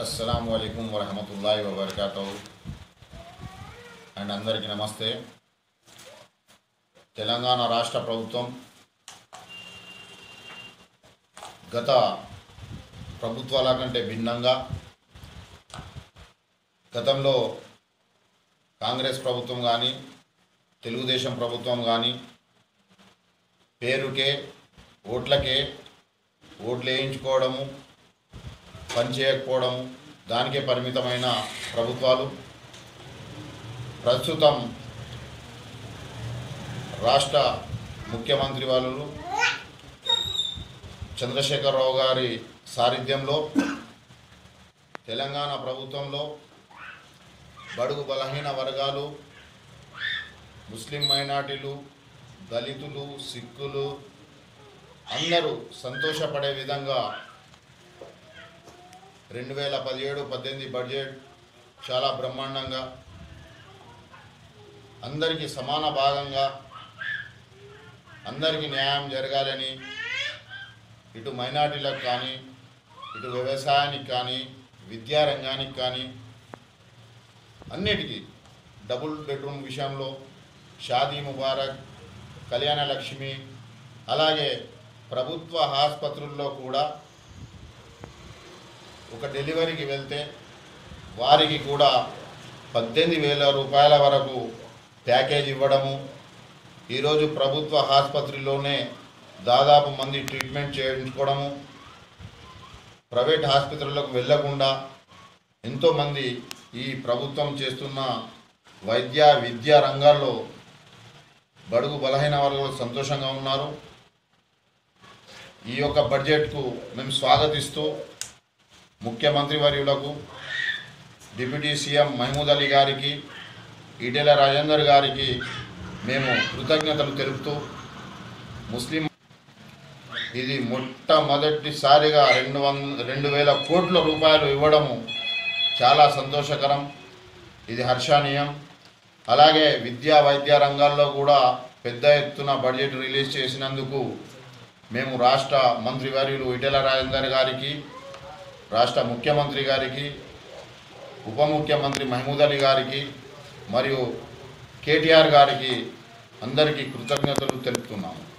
అస్సలం అయికం వరహమతుల్లాhi వబర్కాతూ అండ్ అందరికీ నమస్తే తెలంగాణ రాష్ట్ర ప్రభుత్వం గత ప్రభుత్వాల కంటే భిన్నంగా గతంలో కాంగ్రెస్ ప్రభుత్వం కానీ తెలుగుదేశం ప్రభుత్వం కానీ పేరుకే ఓట్లకే ఓట్లు వేయించుకోవడము పని చేయకపోవడము దానికే పరిమితమైన ప్రభుత్వాలు ప్రస్తుతం రాష్ట్ర ముఖ్యమంత్రి వాళ్ళు చంద్రశేఖరరావు గారి సారథ్యంలో తెలంగాణ ప్రభుత్వంలో బడుగు బలహీన వర్గాలు ముస్లిం మైనార్టీలు దళితులు సిక్కులు అందరూ సంతోషపడే విధంగా రెండు వేల పదిహేడు పద్దెనిమిది బడ్జెట్ చాలా బ్రహ్మాండంగా అందరికీ సమాన భాగంగా అందరికీ న్యాయం జరగాలని ఇటు మైనార్టీలకు కానీ ఇటు వ్యవసాయానికి కానీ విద్యారంగానికి కానీ అన్నిటికీ డబుల్ బెడ్రూమ్ విషయంలో షాదీ ముబారక్ కళ్యాణ లక్ష్మి అలాగే ప్రభుత్వ ఆసుపత్రుల్లో కూడా ఒక డెలివరీకి వెళ్తే వారికి కూడా పద్దెనిమిది వేల రూపాయల వరకు ప్యాకేజ్ ఇవ్వడము ఈరోజు ప్రభుత్వ ఆసుపత్రిలోనే దాదాపు మంది ట్రీట్మెంట్ చేయించుకోవడము ప్రైవేట్ ఆసుపత్రులకు వెళ్ళకుండా ఎంతోమంది ఈ ప్రభుత్వం చేస్తున్న వైద్య విద్యా రంగాల్లో బడుగు బలహీన వర్గాలు సంతోషంగా ఉన్నారు ఈ యొక్క బడ్జెట్కు మేము స్వాగతిస్తూ ముఖ్యమంత్రి వర్యులకు డిప్యూటీ సీఎం మహమూద్ అలీ గారికి ఈటెల రాజేందర్ గారికి మేము కృతజ్ఞతలు తెలుపుతూ ముస్లిం ఇది మొట్టమొదటిసారిగా రెండు వంద రెండు వేల కోట్ల రూపాయలు ఇవ్వడము చాలా సంతోషకరం ఇది హర్షణీయం అలాగే విద్యా వైద్య రంగాల్లో కూడా పెద్ద ఎత్తున బడ్జెట్ రిలీజ్ చేసినందుకు మేము రాష్ట్ర మంత్రివర్యులు ఈటెల రాజేందర్ గారికి రాష్ట్ర ముఖ్యమంత్రి గారికి ఉప ముఖ్యమంత్రి మహమూద్ అలీ గారికి మరియు కేటీఆర్ గారికి అందరికీ కృతజ్ఞతలు తెలుపుతున్నాము